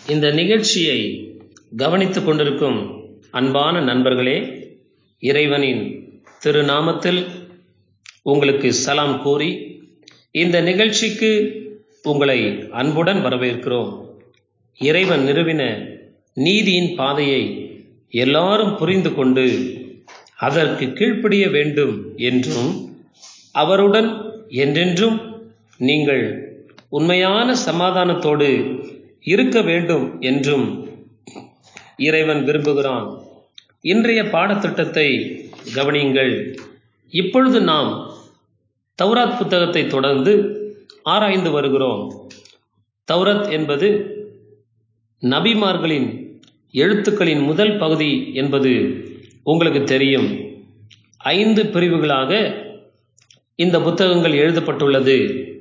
இந்த நிகழ்ச்சியை கவனித்துக் கொண்டிருக்கும் அன்பான நண்பர்களே இறைவனின் திருநாமத்தில் உங்களுக்கு சலாம் கூறி இந்த நிகழ்ச்சிக்கு உங்களை அன்புடன் வரவேற்கிறோம் இறைவன் நிறுவின நீதியின் பாதையை எல்லாரும் புரிந்து கொண்டு அதற்கு கீழ்ப்படிய வேண்டும் என்றும் அவருடன் என்றென்றும் நீங்கள் உண்மையான சமாதானத்தோடு இருக்க வேண்டும் என்றும் இறைவன் விரும்புகிறான் இன்றைய பாடத்திட்டத்தை கவனியுங்கள் இப்பொழுது நாம் தௌராத் புத்தகத்தை தொடர்ந்து ஆராய்ந்து வருகிறோம் தௌரத் என்பது நபிமார்களின் எழுத்துக்களின் முதல் பகுதி என்பது உங்களுக்கு தெரியும் ஐந்து பிரிவுகளாக இந்த புத்தகங்கள் எழுதப்பட்டுள்ளது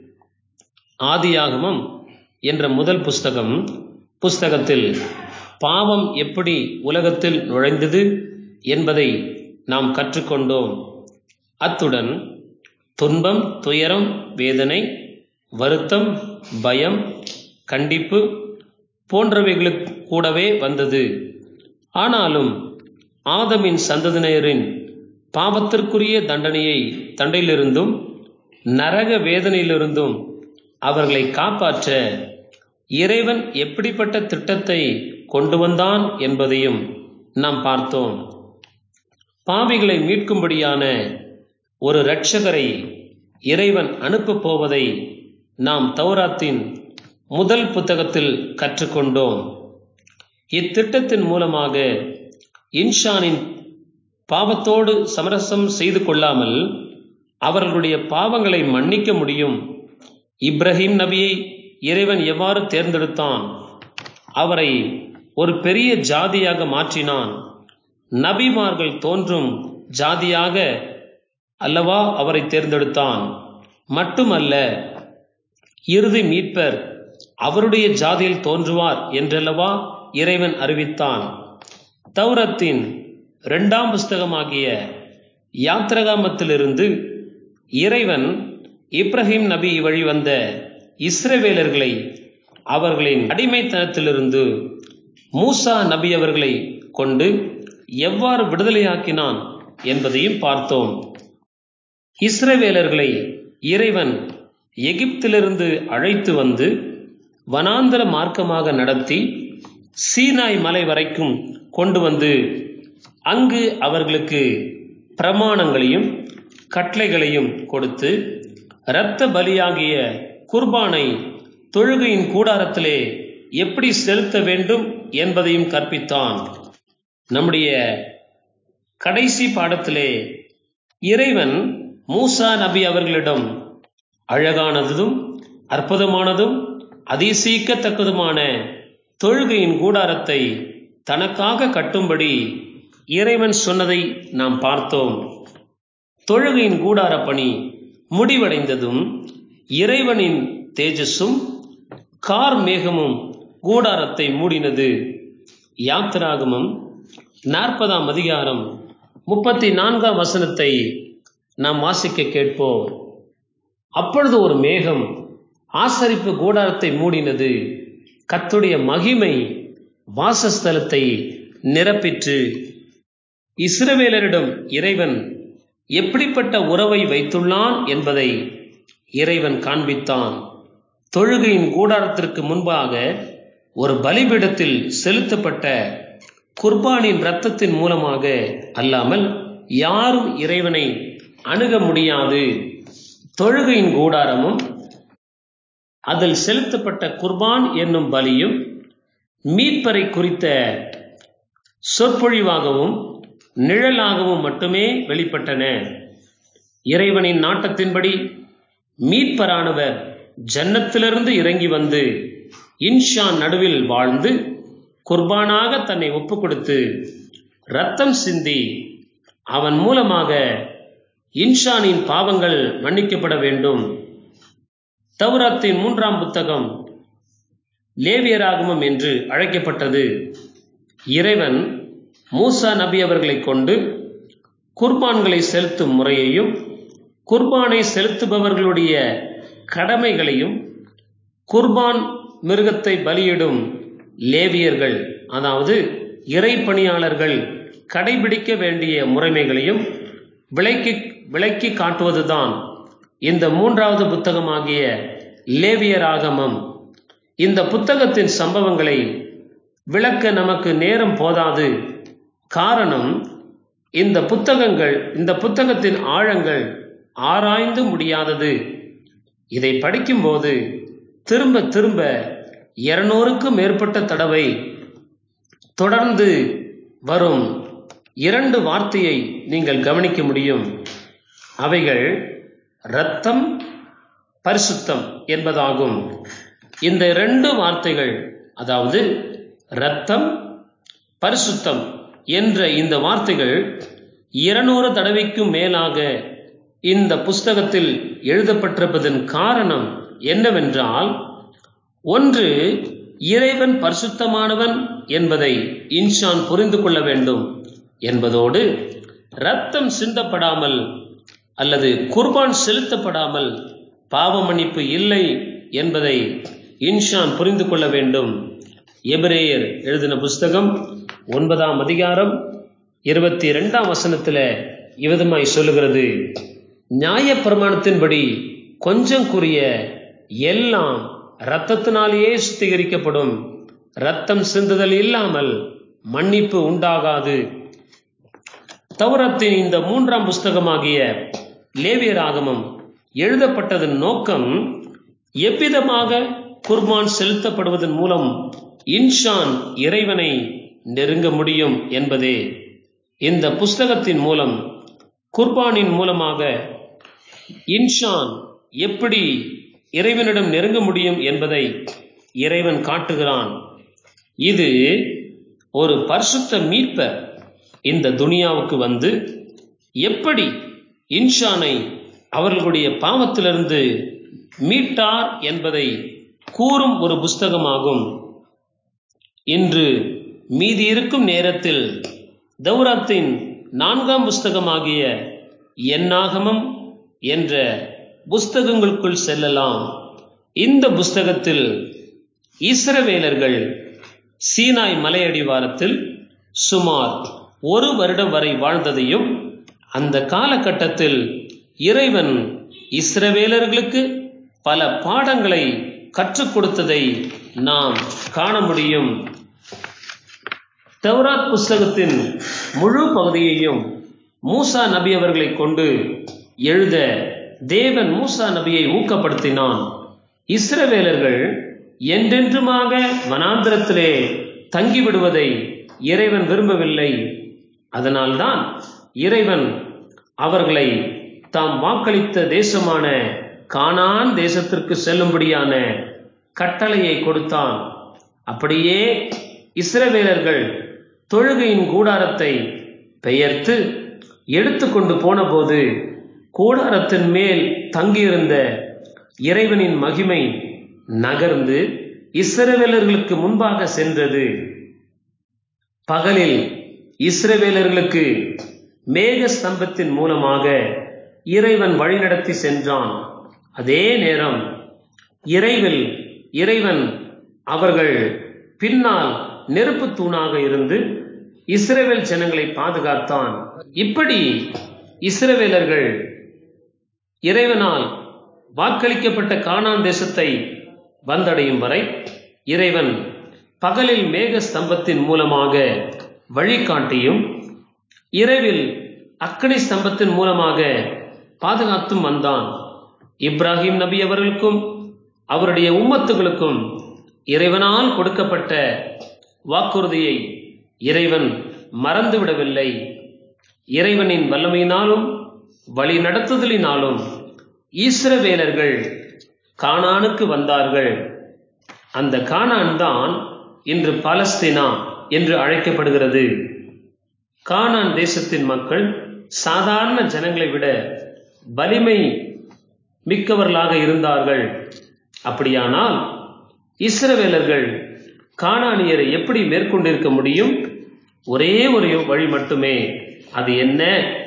ஆதியாகமம் என்ற முதல் புஸ்தகம் புஸ்தகத்தில் பாவம் எப்படி உலகத்தில் நுழைந்தது என்பதை நாம் கற்றுக்கொண்டோம் அத்துடன் துன்பம் துயரம் வேதனை வருத்தம் பயம் கண்டிப்பு போன்றவைகளுக்கு கூடவே வந்தது ஆனாலும் ஆதமின் சந்ததியினரின் பாவத்திற்குரிய தண்டனையை தண்டையிலிருந்தும் நரக வேதனையிலிருந்தும் அவர்களை காப்பாற்ற இறைவன் எப்படிப்பட்ட திட்டத்தை கொண்டு வந்தான் என்பதையும் நாம் பார்த்தோம் பாவிகளை மீட்கும்படியான ஒரு இரட்சகரை இறைவன் அனுப்பப் போவதை நாம் தௌராத்தின் முதல் புத்தகத்தில் கற்றுக்கொண்டோம் இத்திட்டத்தின் மூலமாக இன்ஷானின் பாவத்தோடு சமரசம் செய்து கொள்ளாமல் அவர்களுடைய பாவங்களை மன்னிக்க முடியும் இப்ரஹிம் நபியை இறைவன் எவ்வாறு தேர்ந்தெடுத்தான் அவரை ஒரு பெரிய ஜாதியாக மாற்றினான் நபிமார்கள் தோன்றும் ஜாதியாக அல்லவா அவரை தேர்ந்தெடுத்தான் மட்டுமல்ல இறுதி மீட்பர் அவருடைய ஜாதியில் தோன்றுவார் என்றல்லவா இறைவன் அறிவித்தான் தௌரத்தின் இரண்டாம் புஸ்தகமாகிய யாத்திரகாமத்திலிருந்து இறைவன் இப்ரஹிம் நபி வழி வந்த இஸ்ரவேலர்களை அவர்களின் அடிமைத்தனத்திலிருந்து மூசா நபி அவர்களை கொண்டு எவ்வாறு விடுதலையாக்கினான் என்பதையும் பார்த்தோம் இஸ்ரவேலர்களை இறைவன் எகிப்திலிருந்து அழைத்து வந்து வனாந்தர மார்க்கமாக நடத்தி சீனாய் மலை வரைக்கும் கொண்டு வந்து அங்கு அவர்களுக்கு பிரமாணங்களையும் கட்டளைகளையும் கொடுத்து இரத்த பலியாகிய குர்பானை தொழுகையின் கூடாரத்திலே எப்படி செலுத்த வேண்டும் என்பதையும் கற்பித்தான் நம்முடைய கடைசி பாடத்திலே இறைவன் மூசா நபி அவர்களிடம் அழகானதும் அற்புதமானதும் அதிசயிக்கத்தக்கதுமான தொழுகையின் கூடாரத்தை தனக்காக கட்டும்படி இறைவன் சொன்னதை நாம் பார்த்தோம் தொழுகையின் கூடார பணி முடிவடைந்ததும் இறைவனின் தேஜஸும் கார் மேகமும் கூடாரத்தை மூடினது யாத்திராகமம் நாற்பதாம் அதிகாரம் முப்பத்தி நான்காம் வசனத்தை நாம் வாசிக்க கேட்போம் அப்பொழுது ஒரு மேகம் ஆசரிப்பு கூடாரத்தை மூடினது கத்துடைய மகிமை வாசஸ்தலத்தை நிரப்பிற்று இஸ்ரவேலரிடம் இறைவன் எப்படிப்பட்ட உறவை வைத்துள்ளான் என்பதை இறைவன் காண்பித்தான் தொழுகையின் கூடாரத்திற்கு முன்பாக ஒரு பலிபீடத்தில் செலுத்தப்பட்ட குர்பானின் இரத்தத்தின் மூலமாக அல்லாமல் யாரும் இறைவனை அணுக முடியாது தொழுகையின் கூடாரமும் அதில் செலுத்தப்பட்ட குர்பான் என்னும் பலியும் மீட்பரை குறித்த சொற்பொழிவாகவும் நிழலாகவும் மட்டுமே வெளிப்பட்டன இறைவனின் நாட்டத்தின்படி மீட்பரானவர் ஜன்னத்திலிருந்து இறங்கி வந்து இன்ஷான் நடுவில் வாழ்ந்து குர்பானாக தன்னை ஒப்பு கொடுத்து ரத்தம் சிந்தி அவன் மூலமாக இன்ஷானின் பாவங்கள் மன்னிக்கப்பட வேண்டும் தௌராத்தின் மூன்றாம் புத்தகம் லேவியராகமம் என்று அழைக்கப்பட்டது இறைவன் மூசா நபி அவர்களை கொண்டு குர்பான்களை செலுத்தும் முறையையும் குர்பானை செலுத்துபவர்களுடைய கடமைகளையும் குர்பான் மிருகத்தை பலியிடும் லேவியர்கள் அதாவது இறைப்பணியாளர்கள் கடைபிடிக்க வேண்டிய முறைமைகளையும் விளக்கி விளக்கி காட்டுவதுதான் இந்த மூன்றாவது புத்தகமாகிய லேவியராகமம் இந்த புத்தகத்தின் சம்பவங்களை விளக்க நமக்கு நேரம் போதாது காரணம் இந்த புத்தகங்கள் இந்த புத்தகத்தின் ஆழங்கள் ஆராய்ந்து முடியாதது இதை படிக்கும்போது திரும்ப திரும்ப இருநூறுக்கும் மேற்பட்ட தடவை தொடர்ந்து வரும் இரண்டு வார்த்தையை நீங்கள் கவனிக்க முடியும் அவைகள் இரத்தம் பரிசுத்தம் என்பதாகும் இந்த இரண்டு வார்த்தைகள் அதாவது இரத்தம் பரிசுத்தம் என்ற இந்த வார்த்தைகள் இருநூறு தடவைக்கும் மேலாக இந்த புஸ்தகத்தில் எழுதப்பட்டிருப்பதன் காரணம் என்னவென்றால் ஒன்று இறைவன் பரிசுத்தமானவன் என்பதை இன்ஷான் புரிந்து கொள்ள வேண்டும் என்பதோடு ரத்தம் சிந்தப்படாமல் அல்லது குர்பான் செலுத்தப்படாமல் பாவ மன்னிப்பு இல்லை என்பதை இன்ஷான் புரிந்து கொள்ள வேண்டும் எபிரேயர் எழுதின புஸ்தகம் ஒன்பதாம் அதிகாரம் இருபத்தி இரண்டாம் வசனத்துல இவ்விதமாய் சொல்லுகிறது நியாய பிரமாணத்தின்படி கொஞ்சம் கூறிய எல்லாம் இரத்தத்தினாலேயே சுத்திகரிக்கப்படும் ரத்தம் சிந்துதல் இல்லாமல் மன்னிப்பு உண்டாகாது தௌரத்தின் இந்த மூன்றாம் புஸ்தகமாகிய லேவியராகமம் எழுதப்பட்டதன் நோக்கம் எவ்விதமாக குர்பான் செலுத்தப்படுவதன் மூலம் இன்ஷான் இறைவனை நெருங்க முடியும் என்பதே இந்த புஸ்தகத்தின் மூலம் குர்பானின் மூலமாக இன்ஷான் எப்படி இறைவனிடம் நெருங்க முடியும் என்பதை இறைவன் காட்டுகிறான் இது ஒரு பரிசுத்த மீட்பர் இந்த துனியாவுக்கு வந்து எப்படி இன்ஷானை அவர்களுடைய பாவத்திலிருந்து மீட்டார் என்பதை கூறும் ஒரு புஸ்தகமாகும் இன்று மீதி இருக்கும் நேரத்தில் தௌராத்தின் நான்காம் புஸ்தகமாகிய எண்ணாகமம் என்ற புஸ்தகங்களுக்குள் செல்லலாம் இந்த புஸ்தகத்தில் இஸ்ரவேலர்கள் சீனாய் மலையடிவாரத்தில் சுமார் ஒரு வருடம் வரை வாழ்ந்ததையும் அந்த காலகட்டத்தில் இறைவன் இஸ்ரவேலர்களுக்கு பல பாடங்களை கற்றுக் கொடுத்ததை நாம் காண முடியும் தௌராத் புஸ்தகத்தின் முழு பகுதியையும் மூசா நபி அவர்களை கொண்டு எழுத தேவன் மூசா நபியை ஊக்கப்படுத்தினான் இஸ்ரவேலர்கள் என்றென்றுமாக வனாந்திரத்திலே தங்கிவிடுவதை இறைவன் விரும்பவில்லை அதனால்தான் இறைவன் அவர்களை தாம் வாக்களித்த தேசமான கானான் தேசத்திற்கு செல்லும்படியான கட்டளையை கொடுத்தான் அப்படியே இஸ்ரவேலர்கள் தொழுகையின் கூடாரத்தை பெயர்த்து எடுத்துக்கொண்டு போனபோது கூடாரத்தின் மேல் தங்கியிருந்த இறைவனின் மகிமை நகர்ந்து இஸ்ரவேலர்களுக்கு முன்பாக சென்றது பகலில் இஸ்ரவேலர்களுக்கு மேக ஸ்தம்பத்தின் மூலமாக இறைவன் வழிநடத்தி சென்றான் அதே நேரம் இறைவில் இறைவன் அவர்கள் பின்னால் நெருப்பு தூணாக இருந்து இஸ்ரவேல் ஜனங்களை பாதுகாத்தான் இப்படி இஸ்ரவேலர்கள் இறைவனால் வாக்களிக்கப்பட்ட கானான் தேசத்தை வந்தடையும் வரை இறைவன் பகலில் மேக ஸ்தம்பத்தின் மூலமாக வழிகாட்டியும் இரவில் அக்கனி ஸ்தம்பத்தின் மூலமாக பாதுகாத்தும் வந்தான் இப்ராஹிம் நபி அவர்களுக்கும் அவருடைய உம்மத்துகளுக்கும் இறைவனால் கொடுக்கப்பட்ட வாக்குறுதியை இறைவன் மறந்துவிடவில்லை இறைவனின் வல்லமையினாலும் வழி நடத்துதலினாலும் ஈஸ்ரவேலர்கள் கானானுக்கு வந்தார்கள் அந்த கானான் தான் இன்று பாலஸ்தீனா என்று அழைக்கப்படுகிறது கானான் தேசத்தின் மக்கள் சாதாரண ஜனங்களை விட வலிமை மிக்கவர்களாக இருந்தார்கள் அப்படியானால் இஸ்ரவேலர்கள் கானானியரை எப்படி மேற்கொண்டிருக்க முடியும் ஒரே ஒரு வழி மட்டுமே அது என்ன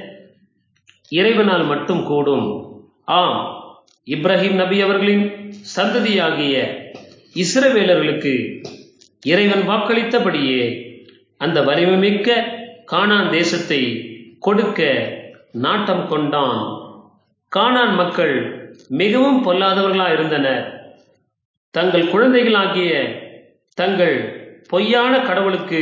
இறைவனால் மட்டும் கூடும் ஆம் இப்ராஹிம் நபி அவர்களின் சந்ததியாகிய இஸ்ரவேலர்களுக்கு இறைவன் வாக்களித்தபடியே அந்த வலிமைமிக்க கானான் தேசத்தை கொடுக்க நாட்டம் கொண்டான் கானான் மக்கள் மிகவும் பொல்லாதவர்களாக இருந்தனர் தங்கள் குழந்தைகளாகிய தங்கள் பொய்யான கடவுளுக்கு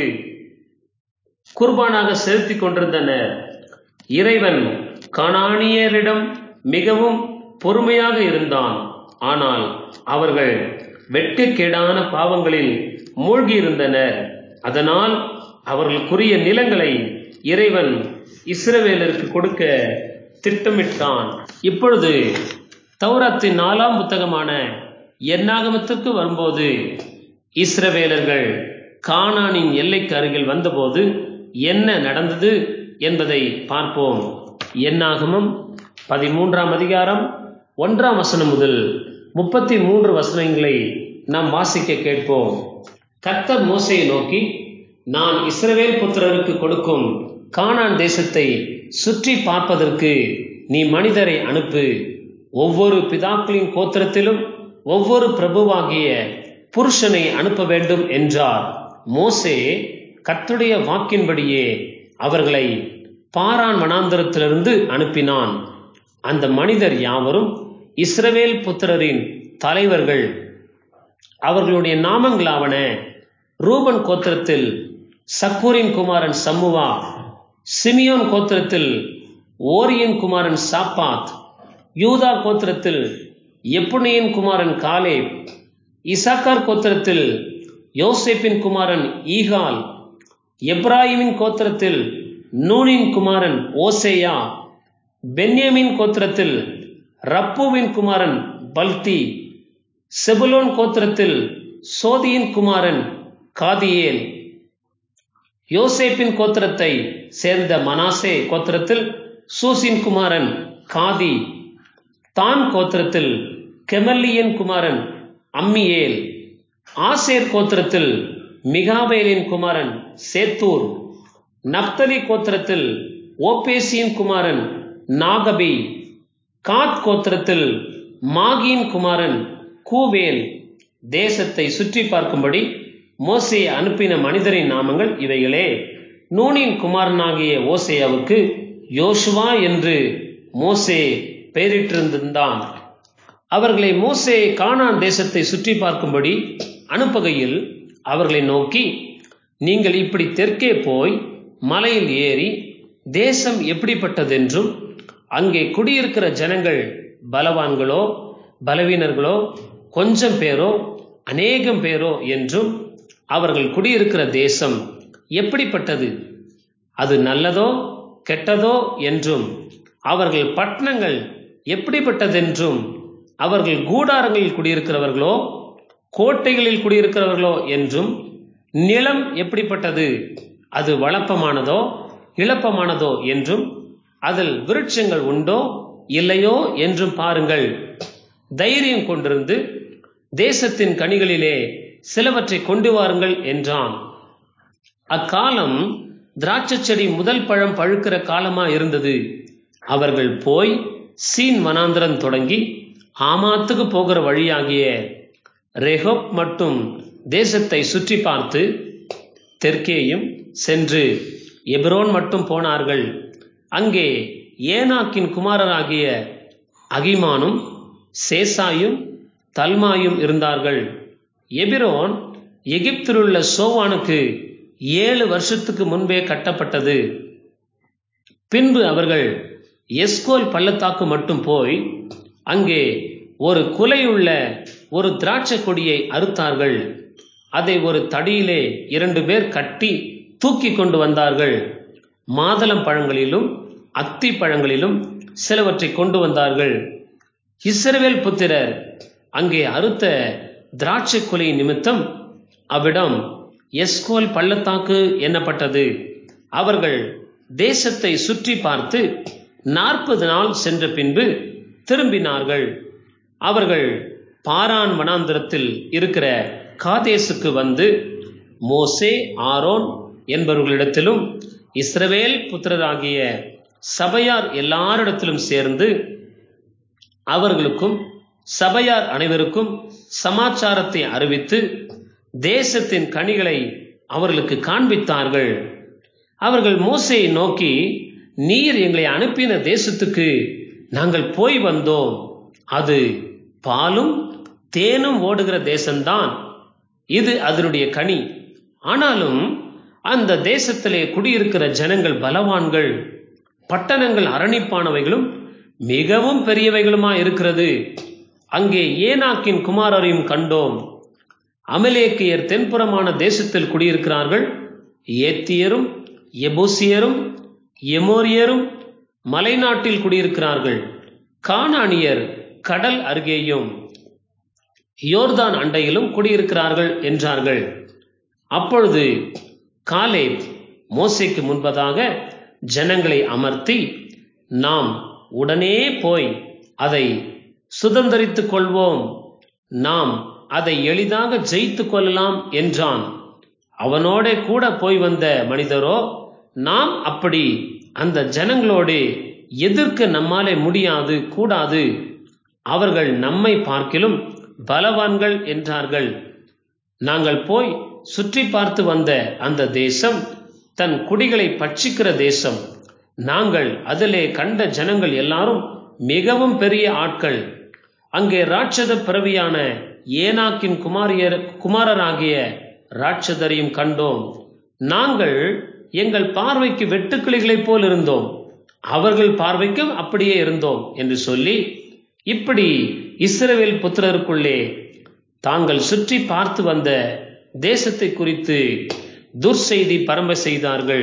குர்பானாக செலுத்திக் கொண்டிருந்தனர் இறைவன் கானானியரிடம் மிகவும் பொறுமையாக இருந்தான் ஆனால் அவர்கள் வெட்கக்கேடான பாவங்களில் மூழ்கியிருந்தனர் அதனால் அவர்களுக்குரிய நிலங்களை இறைவன் இஸ்ரவேலருக்கு கொடுக்க திட்டமிட்டான் இப்பொழுது தௌராத்தின் நாலாம் புத்தகமான எண்ணாகமத்திற்கு வரும்போது இஸ்ரவேலர்கள் கானானின் எல்லைக்கு அருகில் வந்தபோது என்ன நடந்தது என்பதை பார்ப்போம் எண்ணாகமம் பதிமூன்றாம் அதிகாரம் ஒன்றாம் வசனம் முதல் முப்பத்தி மூன்று வசனங்களை நாம் வாசிக்க கேட்போம் கர்த்தர் மோசையை நோக்கி நான் இஸ்ரவேல் புத்திரருக்கு கொடுக்கும் கானான் தேசத்தை சுற்றி பார்ப்பதற்கு நீ மனிதரை அனுப்பு ஒவ்வொரு பிதாக்களின் கோத்திரத்திலும் ஒவ்வொரு பிரபுவாகிய புருஷனை அனுப்ப வேண்டும் என்றார் மோசே கர்த்தருடைய வாக்கின்படியே அவர்களை பாரான் வனாந்தரத்திலிருந்து அனுப்பினான் அந்த மனிதர் யாவரும் இஸ்ரவேல் புத்திரரின் தலைவர்கள் அவர்களுடைய நாமங்களாவன ரூபன் கோத்திரத்தில் சக்கூரின் குமாரன் சம்முவா சிமியோன் கோத்திரத்தில் ஓரியின் குமாரன் சாப்பாத் யூதா கோத்திரத்தில் எப்புனியின் குமாரன் காலேப் இசாக்கார் கோத்திரத்தில் யோசேப்பின் குமாரன் ஈகால் எப்ராஹிமின் கோத்திரத்தில் நூனின் குமாரன் ஓசேயா பென்யமின் கோத்திரத்தில் ரப்புவின் குமாரன் பல்தி செபுலோன் கோத்திரத்தில் சோதியின் குமாரன் காதியேல் யோசேப்பின் கோத்திரத்தை சேர்ந்த மனாசே கோத்திரத்தில் சூசின் குமாரன் காதி தான் கோத்திரத்தில் கெமல்லியன் குமாரன் அம்மியேல் ஆசேர் கோத்திரத்தில் மிகாபேலின் குமாரன் சேத்தூர் நப்தலி கோத்திரத்தில் ஓபேசியின் குமாரன் நாகபி காத் கோத்திரத்தில் மாகியின் குமாரன் கூவேல் தேசத்தை சுற்றி பார்க்கும்படி மோசையை அனுப்பின மனிதரின் நாமங்கள் இவைகளே நூனின் குமாரனாகிய ஓசேயாவுக்கு யோசுவா என்று மோசே பெயரிட்டிருந்தான் அவர்களை மோசே கானான் தேசத்தை சுற்றி பார்க்கும்படி அனுப்புகையில் அவர்களை நோக்கி நீங்கள் இப்படி தெற்கே போய் மலையில் ஏறி தேசம் எப்படிப்பட்டதென்றும் அங்கே குடியிருக்கிற ஜனங்கள் பலவான்களோ பலவீனர்களோ கொஞ்சம் பேரோ அநேகம் பேரோ என்றும் அவர்கள் குடியிருக்கிற தேசம் எப்படிப்பட்டது அது நல்லதோ கெட்டதோ என்றும் அவர்கள் பட்டணங்கள் எப்படிப்பட்டதென்றும் அவர்கள் கூடாரங்களில் குடியிருக்கிறவர்களோ கோட்டைகளில் குடியிருக்கிறவர்களோ என்றும் நிலம் எப்படிப்பட்டது அது வளப்பமானதோ இழப்பமானதோ என்றும் அதில் விருட்சங்கள் உண்டோ இல்லையோ என்றும் பாருங்கள் தைரியம் கொண்டிருந்து தேசத்தின் கனிகளிலே சிலவற்றை கொண்டு வாருங்கள் என்றான் அக்காலம் திராட்சை செடி முதல் பழம் பழுக்கிற காலமா இருந்தது அவர்கள் போய் சீன் வனாந்திரம் தொடங்கி ஆமாத்துக்கு போகிற வழியாகிய ரெஹோப் மட்டும் தேசத்தை சுற்றி பார்த்து தெற்கேயும் சென்று எபிரோன் மட்டும் போனார்கள் அங்கே ஏனாக்கின் குமாரராகிய அகிமானும் சேசாயும் தல்மாயும் இருந்தார்கள் எபிரோன் எகிப்திலுள்ள சோவானுக்கு ஏழு வருஷத்துக்கு முன்பே கட்டப்பட்டது பின்பு அவர்கள் எஸ்கோல் பள்ளத்தாக்கு மட்டும் போய் அங்கே ஒரு குலையுள்ள ஒரு திராட்சை கொடியை அறுத்தார்கள் அதை ஒரு தடியிலே இரண்டு பேர் கட்டி தூக்கி கொண்டு வந்தார்கள் மாதளம் பழங்களிலும் அத்தி பழங்களிலும் சிலவற்றை கொண்டு வந்தார்கள் இஸ்ரவேல் புத்திரர் அங்கே அறுத்த திராட்சை கொலை நிமித்தம் அவ்விடம் எஸ்கோல் பள்ளத்தாக்கு எண்ணப்பட்டது அவர்கள் தேசத்தை சுற்றி பார்த்து நாற்பது நாள் சென்ற பின்பு திரும்பினார்கள் அவர்கள் பாரான் வனாந்திரத்தில் இருக்கிற காதேசுக்கு வந்து மோசே ஆரோன் என்பவர்களிடத்திலும் இஸ்ரவேல் புத்திரராகிய சபையார் எல்லாரிடத்திலும் சேர்ந்து அவர்களுக்கும் சபையார் அனைவருக்கும் சமாச்சாரத்தை அறிவித்து தேசத்தின் கனிகளை அவர்களுக்கு காண்பித்தார்கள் அவர்கள் மோசையை நோக்கி நீர் எங்களை அனுப்பின தேசத்துக்கு நாங்கள் போய் வந்தோம் அது பாலும் தேனும் ஓடுகிற தேசம்தான் இது அதனுடைய கனி ஆனாலும் அந்த தேசத்திலே குடியிருக்கிற ஜனங்கள் பலவான்கள் பட்டணங்கள் அரணிப்பானவைகளும் மிகவும் பெரியவைகளுமா இருக்கிறது அங்கே ஏனாக்கின் குமாரரையும் கண்டோம் அமலேக்கியர் தென்புறமான தேசத்தில் குடியிருக்கிறார்கள் ஏத்தியரும் எபூசியரும் எமோரியரும் மலைநாட்டில் குடியிருக்கிறார்கள் கானானியர் கடல் அருகேயும் யோர்தான் அண்டையிலும் குடியிருக்கிறார்கள் என்றார்கள் அப்பொழுது காலே மோசைக்கு முன்பதாக ஜனங்களை அமர்த்தி நாம் உடனே போய் அதை சுதந்திரித்துக் கொள்வோம் நாம் அதை எளிதாக ஜெயித்து கொள்ளலாம் என்றான் அவனோட கூட போய் வந்த மனிதரோ நாம் அப்படி அந்த ஜனங்களோடு எதிர்க்க நம்மாலே முடியாது கூடாது அவர்கள் நம்மை பார்க்கிலும் பலவான்கள் என்றார்கள் நாங்கள் போய் சுற்றி பார்த்து வந்த அந்த தேசம் தன் குடிகளை பட்சிக்கிற தேசம் நாங்கள் அதிலே கண்ட ஜனங்கள் எல்லாரும் மிகவும் பெரிய ஆட்கள் அங்கே ராட்சத பிறவியான ஏனாக்கின் குமாரியர் குமாரராகிய ராட்சதரையும் கண்டோம் நாங்கள் எங்கள் பார்வைக்கு வெட்டுக்கிளிகளைப் போல் இருந்தோம் அவர்கள் பார்வைக்கும் அப்படியே இருந்தோம் என்று சொல்லி இப்படி இஸ்ரவேல் புத்திரருக்குள்ளே தாங்கள் சுற்றி பார்த்து வந்த தேசத்தை குறித்து துர்செய்தி பரம்ப செய்தார்கள்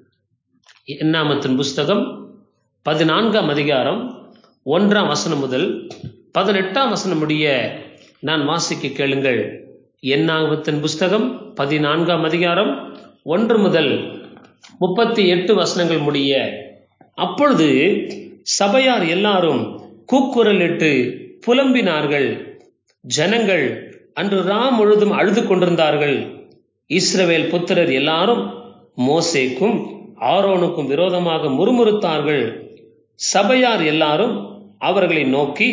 என்னாமத்தின் புஸ்தகம் பதினான்காம் அதிகாரம் ஒன்றாம் வசனம் முதல் பதினெட்டாம் வசனம் முடிய நான் வாசிக்க கேளுங்கள் என்னாகத்தின் புஸ்தகம் பதினான்காம் அதிகாரம் ஒன்று முதல் முப்பத்தி எட்டு வசனங்கள் முடிய அப்பொழுது சபையார் எல்லாரும் கூக்குரலிட்டு புலம்பினார்கள் ஜனங்கள் அன்று ராம் முழுதும் அழுது கொண்டிருந்தார்கள் இஸ்ரவேல் புத்திரர் எல்லாரும் மோசேக்கும் ஆரோனுக்கும் விரோதமாக முறுமுறுத்தார்கள் சபையார் எல்லாரும் அவர்களை நோக்கி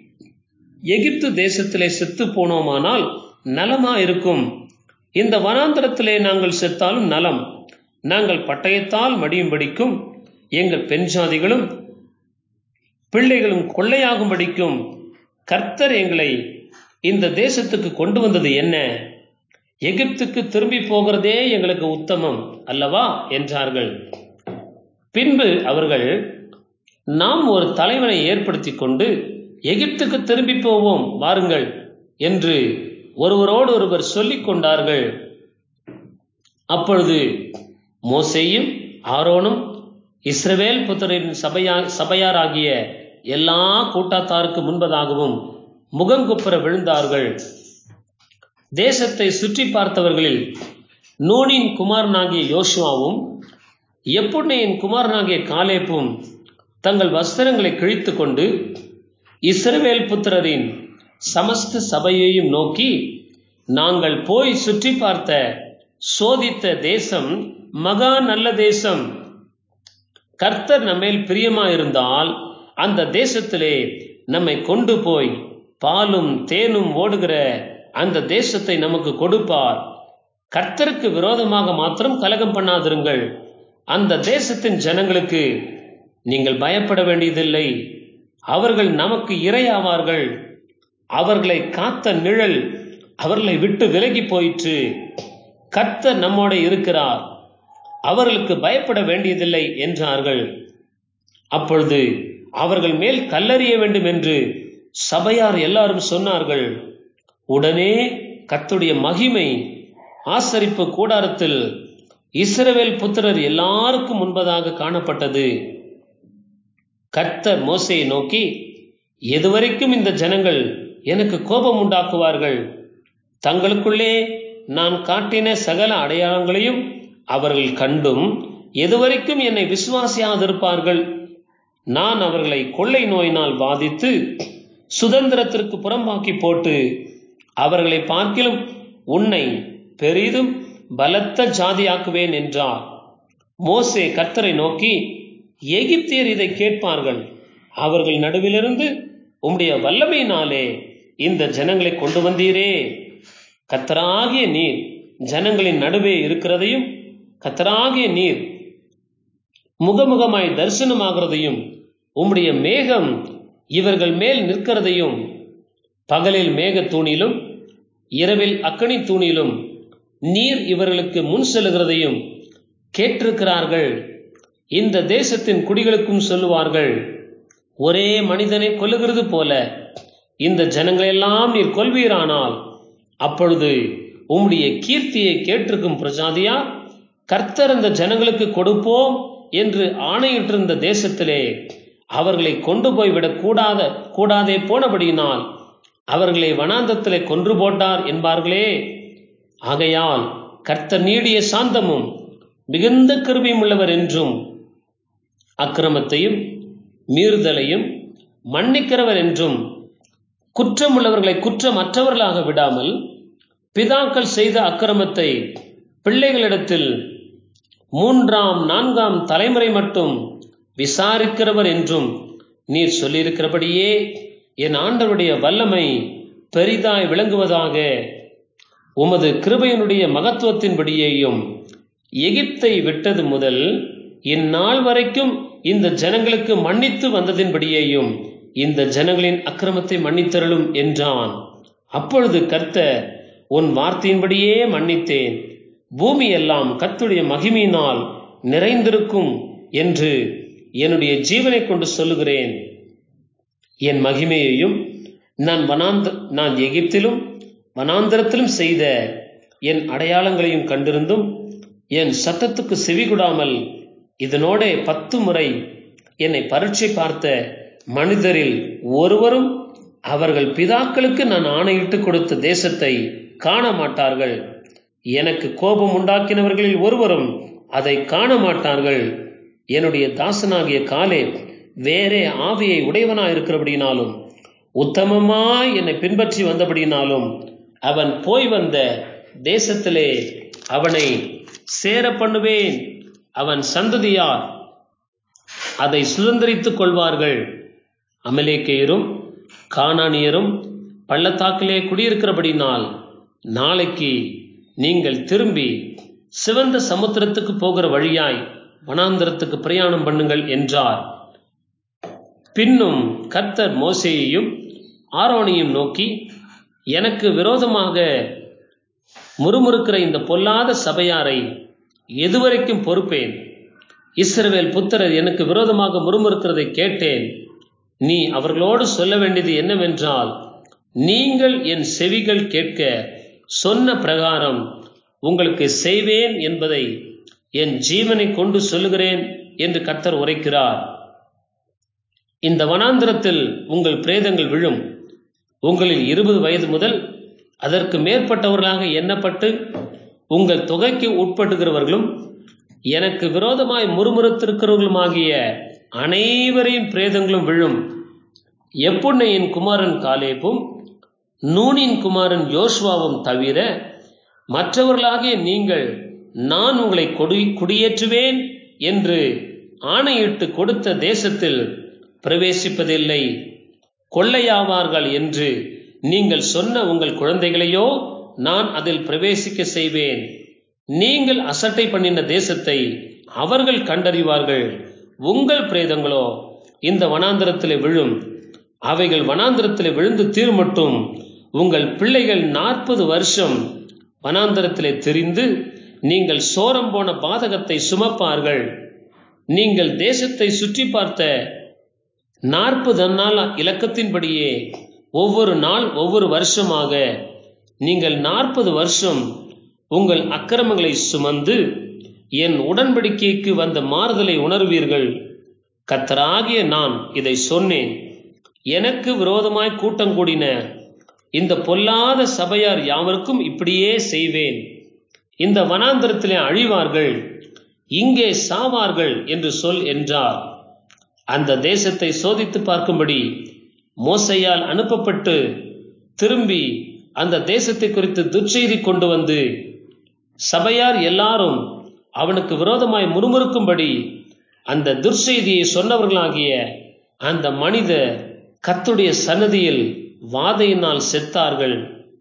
எகிப்து தேசத்திலே செத்து போனோமானால் நலமா இருக்கும் இந்த வனாந்திரத்திலே நாங்கள் செத்தாலும் நலம் நாங்கள் பட்டயத்தால் மடியும்படிக்கும் எங்கள் பெண் ஜாதிகளும் பிள்ளைகளும் கொள்ளையாகும்படிக்கும் கர்த்தர் எங்களை இந்த தேசத்துக்கு கொண்டு வந்தது என்ன எகிப்துக்கு திரும்பி போகிறதே எங்களுக்கு உத்தமம் அல்லவா என்றார்கள் பின்பு அவர்கள் நாம் ஒரு தலைவனை ஏற்படுத்தி கொண்டு எகிப்துக்கு திரும்பி போவோம் வாருங்கள் என்று ஒருவரோடு ஒருவர் சொல்லிக் கொண்டார்கள் அப்பொழுது மோசேயும் ஆரோனும் இஸ்ரவேல் புத்தரின் சபையா சபையாராகிய எல்லா கூட்டாத்தாருக்கு முன்பதாகவும் முகங்குப்புற விழுந்தார்கள் தேசத்தை சுற்றி பார்த்தவர்களில் நூனின் குமாரனாகிய யோசுவாவும் எப்புண்ணையின் குமாரனாகிய காலேப்பும் தங்கள் வஸ்திரங்களை கிழித்து கொண்டு இஸ்ரவேல் புத்திரரின் சமஸ்த சபையையும் நோக்கி நாங்கள் போய் சுற்றி பார்த்த சோதித்த தேசம் மகா நல்ல தேசம் கர்த்தர் நம்மேல் பிரியமா இருந்தால் அந்த தேசத்திலே நம்மை கொண்டு போய் பாலும் தேனும் ஓடுகிற அந்த தேசத்தை நமக்கு கொடுப்பார் கர்த்தருக்கு விரோதமாக மாத்திரம் கலகம் பண்ணாதிருங்கள் அந்த தேசத்தின் ஜனங்களுக்கு நீங்கள் பயப்பட வேண்டியதில்லை அவர்கள் நமக்கு இரையாவார்கள் அவர்களை காத்த நிழல் அவர்களை விட்டு விலகி போயிற்று கர்த்தர் நம்மோட இருக்கிறார் அவர்களுக்கு பயப்பட வேண்டியதில்லை என்றார்கள் அப்பொழுது அவர்கள் மேல் கல்லறிய வேண்டும் என்று சபையார் எல்லாரும் சொன்னார்கள் உடனே கத்துடைய மகிமை ஆசரிப்பு கூடாரத்தில் இஸ்ரவேல் புத்திரர் எல்லாருக்கும் முன்பதாக காணப்பட்டது கர்த்தர் மோசையை நோக்கி எதுவரைக்கும் இந்த ஜனங்கள் எனக்கு கோபம் உண்டாக்குவார்கள் தங்களுக்குள்ளே நான் காட்டின சகல அடையாளங்களையும் அவர்கள் கண்டும் எதுவரைக்கும் என்னை விசுவாசியாதிருப்பார்கள் நான் அவர்களை கொள்ளை நோயினால் பாதித்து சுதந்திரத்திற்கு புறம்பாக்கி போட்டு அவர்களை பார்க்கிலும் உன்னை பெரிதும் பலத்த ஜாதியாக்குவேன் என்றார் மோசே கர்த்தரை நோக்கி எகிப்தியர் இதை கேட்பார்கள் அவர்கள் நடுவிலிருந்து உம்முடைய வல்லமையினாலே இந்த ஜனங்களை கொண்டு வந்தீரே கத்தராகிய நீர் ஜனங்களின் நடுவே இருக்கிறதையும் கத்தராகிய நீர் முகமுகமாய் தரிசனமாகிறதையும் உம்முடைய மேகம் இவர்கள் மேல் நிற்கிறதையும் பகலில் மேக தூணிலும் இரவில் அக்கனி தூணிலும் நீர் இவர்களுக்கு முன் செல்கிறதையும் கேட்டிருக்கிறார்கள் இந்த தேசத்தின் குடிகளுக்கும் சொல்லுவார்கள் ஒரே மனிதனை கொல்லுகிறது போல இந்த ஜனங்களெல்லாம் நீர் கொல்வீரானால் அப்பொழுது உம்முடைய கீர்த்தியை கேட்டிருக்கும் பிரஜாதியா கர்த்தர் அந்த ஜனங்களுக்கு கொடுப்போம் என்று ஆணையிட்டிருந்த தேசத்திலே அவர்களை கொண்டு போய்விடக் கூடாத கூடாதே போனபடியினால் அவர்களை வனாந்தத்திலே கொன்று போட்டார் என்பார்களே ஆகையால் கர்த்தர் நீடிய சாந்தமும் மிகுந்த கிருபியும் உள்ளவர் என்றும் அக்கிரமத்தையும் மீறுதலையும் மன்னிக்கிறவர் என்றும் குற்றமுள்ளவர்களை குற்றமற்றவர்களாக விடாமல் பிதாக்கள் செய்த அக்கிரமத்தை பிள்ளைகளிடத்தில் மூன்றாம் நான்காம் தலைமுறை மட்டும் விசாரிக்கிறவர் என்றும் நீர் சொல்லியிருக்கிறபடியே என் ஆண்டவருடைய வல்லமை பெரிதாய் விளங்குவதாக உமது கிருபையினுடைய மகத்துவத்தின்படியேயும் எகிப்தை விட்டது முதல் இந்நாள் வரைக்கும் இந்த ஜனங்களுக்கு மன்னித்து வந்ததின்படியேயும் இந்த ஜனங்களின் அக்கிரமத்தை மன்னித்தருளும் என்றான் அப்பொழுது கர்த்தர் உன் வார்த்தையின்படியே மன்னித்தேன் பூமி எல்லாம் கர்த்துடைய மகிமையினால் நிறைந்திருக்கும் என்று என்னுடைய ஜீவனை கொண்டு சொல்லுகிறேன் என் மகிமையையும் நான் வனாந்த நான் எகிப்திலும் வனாந்தரத்திலும் செய்த என் அடையாளங்களையும் கண்டிருந்தும் என் சத்தத்துக்கு செவிகொடாமல் இதனோட பத்து முறை என்னை பரீட்சை பார்த்த மனிதரில் ஒருவரும் அவர்கள் பிதாக்களுக்கு நான் ஆணையிட்டு கொடுத்த தேசத்தை காண மாட்டார்கள் எனக்கு கோபம் உண்டாக்கினவர்களில் ஒருவரும் அதை காண மாட்டார்கள் என்னுடைய தாசனாகிய காலே வேறே ஆவியை உடையவனாய் இருக்கிறபடினாலும் உத்தமமாய் என்னை பின்பற்றி வந்தபடினாலும் அவன் போய் வந்த தேசத்திலே அவனை சேர பண்ணுவேன் அவன் சந்ததியார் அதை சுதந்திரித்துக் கொள்வார்கள் அமலேக்கையரும் கானானியரும் பள்ளத்தாக்கிலே குடியிருக்கிறபடினால் நாளைக்கு நீங்கள் திரும்பி சிவந்த சமுத்திரத்துக்கு போகிற வழியாய் வனாந்தரத்துக்கு பிரயாணம் பண்ணுங்கள் என்றார் பின்னும் கர்த்தர் மோசேயையும் ஆரோனையும் நோக்கி எனக்கு விரோதமாக முறுமுறுக்கிற இந்த பொல்லாத சபையாரை எதுவரைக்கும் பொறுப்பேன் இஸ்ரவேல் புத்திரர் எனக்கு விரோதமாக முறுமுறுக்கிறதை கேட்டேன் நீ அவர்களோடு சொல்ல வேண்டியது என்னவென்றால் நீங்கள் என் செவிகள் கேட்க சொன்ன பிரகாரம் உங்களுக்கு செய்வேன் என்பதை என் ஜீவனை கொண்டு சொல்லுகிறேன் என்று கர்த்தர் உரைக்கிறார் இந்த வனாந்திரத்தில் உங்கள் பிரேதங்கள் விழும் உங்களில் இருபது வயது முதல் அதற்கு மேற்பட்டவர்களாக எண்ணப்பட்டு உங்கள் தொகைக்கு உட்படுகிறவர்களும் எனக்கு விரோதமாய் முறுமுறுத்திருக்கிறவர்களுமாகிய அனைவரையும் பிரேதங்களும் விழும் எப்புண்ணையின் குமாரன் காலேப்பும் நூனின் குமாரன் யோசுவாவும் தவிர மற்றவர்களாகிய நீங்கள் நான் உங்களை கொடி குடியேற்றுவேன் என்று ஆணையிட்டு கொடுத்த தேசத்தில் பிரவேசிப்பதில்லை கொள்ளையாவார்கள் என்று நீங்கள் சொன்ன உங்கள் குழந்தைகளையோ நான் அதில் பிரவேசிக்க செய்வேன் நீங்கள் அசட்டை பண்ணின தேசத்தை அவர்கள் கண்டறிவார்கள் உங்கள் பிரேதங்களோ இந்த வனாந்திரத்திலே விழும் அவைகள் வனாந்திரத்திலே விழுந்து தீர்மட்டும் உங்கள் பிள்ளைகள் நாற்பது வருஷம் வனாந்திரத்திலே தெரிந்து நீங்கள் சோரம் போன பாதகத்தை சுமப்பார்கள் நீங்கள் தேசத்தை சுற்றி பார்த்த நாற்பது நாள் இலக்கத்தின்படியே ஒவ்வொரு நாள் ஒவ்வொரு வருஷமாக நீங்கள் நாற்பது வருஷம் உங்கள் அக்கிரமங்களை சுமந்து என் உடன்படிக்கைக்கு வந்த மாறுதலை உணர்வீர்கள் கத்தராகிய நான் இதை சொன்னேன் எனக்கு விரோதமாய் கூட்டம் கூடின இந்த பொல்லாத சபையார் யாவருக்கும் இப்படியே செய்வேன் இந்த வனாந்தரத்திலே அழிவார்கள் இங்கே சாவார்கள் என்று சொல் என்றார் அந்த தேசத்தை சோதித்து பார்க்கும்படி மோசையால் அனுப்பப்பட்டு திரும்பி அந்த தேசத்தை குறித்து துர்ச்செய்தி கொண்டு வந்து சபையார் எல்லாரும் அவனுக்கு விரோதமாய் முறுமுறுக்கும்படி அந்த துர்ச்செய்தியை சொன்னவர்களாகிய அந்த மனிதர் கத்துடைய சன்னதியில் வாதையினால் செத்தார்கள்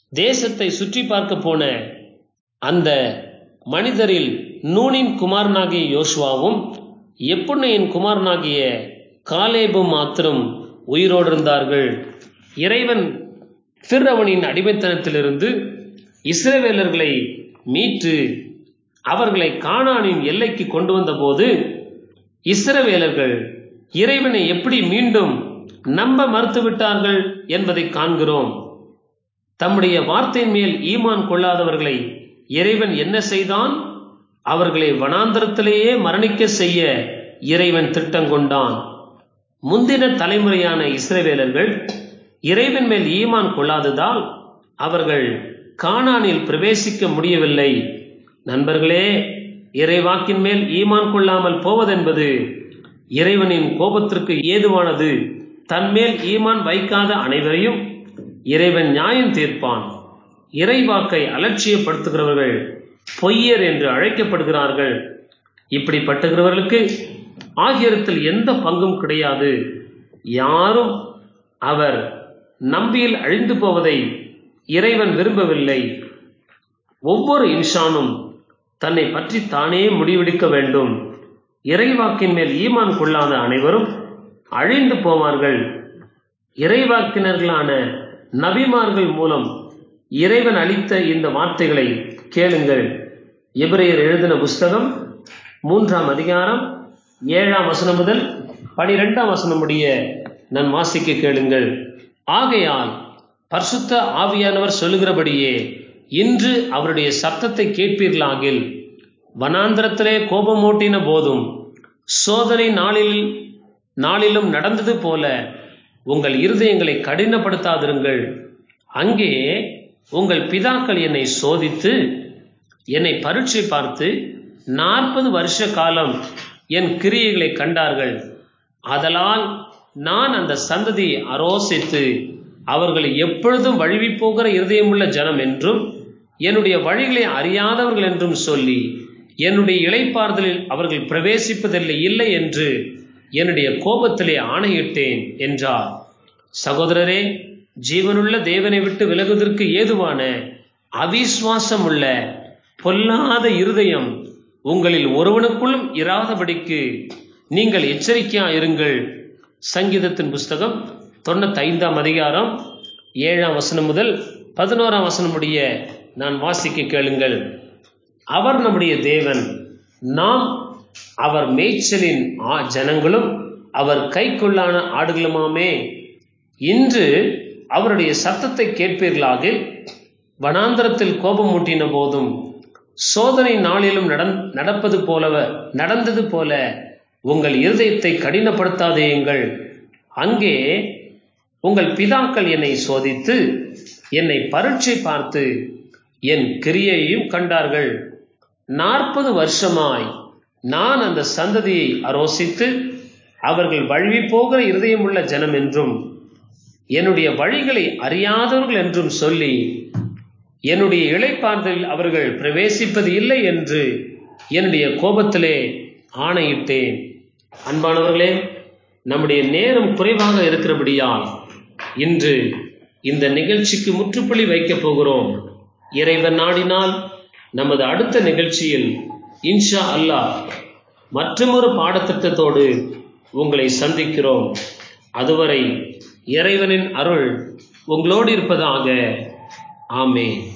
தேசத்தை சுற்றி பார்க்க போன அந்த மனிதரில் நூனின் குமாரனாகிய யோசுவாவும் எப்புண்ணையின் குமாரனாகிய காலேபும் மாத்திரம் உயிரோடு இருந்தார்கள் இறைவன் பிறவனின் அடிமைத்தனத்திலிருந்து இஸ்ரவேலர்களை மீட்டு அவர்களை கானானின் எல்லைக்கு கொண்டு வந்தபோது இஸ்ரவேலர்கள் இறைவனை எப்படி மீண்டும் நம்ப மறுத்துவிட்டார்கள் என்பதை காண்கிறோம் தம்முடைய வார்த்தையின் மேல் ஈமான் கொள்ளாதவர்களை இறைவன் என்ன செய்தான் அவர்களை வனாந்தரத்திலேயே மரணிக்க செய்ய இறைவன் திட்டம் கொண்டான் முந்தின தலைமுறையான இஸ்ரவேலர்கள் இறைவன் மேல் ஈமான் கொள்ளாததால் அவர்கள் கானானில் பிரவேசிக்க முடியவில்லை நண்பர்களே இறைவாக்கின் மேல் ஈமான் கொள்ளாமல் போவதென்பது இறைவனின் கோபத்திற்கு ஏதுவானது தன்மேல் ஈமான் வைக்காத அனைவரையும் இறைவன் நியாயம் தீர்ப்பான் இறைவாக்கை அலட்சியப்படுத்துகிறவர்கள் பொய்யர் என்று அழைக்கப்படுகிறார்கள் இப்படிப்பட்டுகிறவர்களுக்கு ஆகியத்தில் எந்த பங்கும் கிடையாது யாரும் அவர் நம்பியில் அழிந்து போவதை இறைவன் விரும்பவில்லை ஒவ்வொரு இன்சானும் தன்னை பற்றி தானே முடிவெடுக்க வேண்டும் இறைவாக்கின் மேல் ஈமான் கொள்ளாத அனைவரும் அழிந்து போவார்கள் இறைவாக்கினர்களான நபிமார்கள் மூலம் இறைவன் அளித்த இந்த வார்த்தைகளை கேளுங்கள் எபிரேயர் எழுதின புஸ்தகம் மூன்றாம் அதிகாரம் ஏழாம் வசனம் முதல் பனிரெண்டாம் வசனம் முடிய நான் வாசிக்க கேளுங்கள் ஆகையால் பரிசுத்த ஆவியானவர் சொல்லுகிறபடியே இன்று அவருடைய சத்தத்தை கேட்பீர்களாகில் வனாந்திரத்திலே கோபமூட்டின போதும் சோதனை நாளில் நாளிலும் நடந்தது போல உங்கள் இருதயங்களை கடினப்படுத்தாதிருங்கள் அங்கே உங்கள் பிதாக்கள் என்னை சோதித்து என்னை பரீட்சை பார்த்து நாற்பது வருஷ காலம் என் கிரியைகளை கண்டார்கள் அதலால் நான் அந்த சந்ததியை அரோசித்து அவர்களை எப்பொழுதும் வழுவி போகிற இருதயமுள்ள ஜனம் என்றும் என்னுடைய வழிகளை அறியாதவர்கள் என்றும் சொல்லி என்னுடைய இளைப்பாறுதலில் அவர்கள் பிரவேசிப்பதில்லை இல்லை என்று என்னுடைய கோபத்திலே ஆணையிட்டேன் என்றார் சகோதரரே ஜீவனுள்ள தேவனை விட்டு விலகுவதற்கு ஏதுவான அவிசுவாசம் உள்ள பொல்லாத இருதயம் உங்களில் ஒருவனுக்குள்ளும் இராதபடிக்கு நீங்கள் எச்சரிக்கையா இருங்கள் சங்கீதத்தின் புஸ்தகம் தொண்ணூத்தி ஐந்தாம் அதிகாரம் ஏழாம் வசனம் முதல் பதினோராம் வசனம் முடிய நான் வாசிக்க கேளுங்கள் அவர் நம்முடைய தேவன் நாம் அவர் மேய்ச்சலின் ஆ ஜனங்களும் அவர் கைக்குள்ளான ஆடுகளுமாமே இன்று அவருடைய சத்தத்தை கேட்பீர்களாக வனாந்தரத்தில் கோபம் மூட்டின போதும் சோதனை நாளிலும் நடப்பது போலவ நடந்தது போல உங்கள் இருதயத்தை கடினப்படுத்தாதேயுங்கள் அங்கே உங்கள் பிதாக்கள் என்னை சோதித்து என்னை பரீட்சை பார்த்து என் கிரியையையும் கண்டார்கள் நாற்பது வருஷமாய் நான் அந்த சந்ததியை அரோசித்து அவர்கள் வழுவி போகிற இருதயமுள்ள ஜனம் என்றும் என்னுடைய வழிகளை அறியாதவர்கள் என்றும் சொல்லி என்னுடைய இழைப்பார்தலில் அவர்கள் பிரவேசிப்பது இல்லை என்று என்னுடைய கோபத்திலே ஆணையிட்டேன் அன்பானவர்களே நம்முடைய நேரம் குறைவாக இருக்கிறபடியால் இன்று இந்த நிகழ்ச்சிக்கு முற்றுப்புள்ளி வைக்கப் போகிறோம் இறைவன் நாடினால் நமது அடுத்த நிகழ்ச்சியில் இன்ஷா அல்லாஹ் மற்றொரு பாடத்திட்டத்தோடு உங்களை சந்திக்கிறோம் அதுவரை இறைவனின் அருள் உங்களோடு இருப்பதாக ஆமே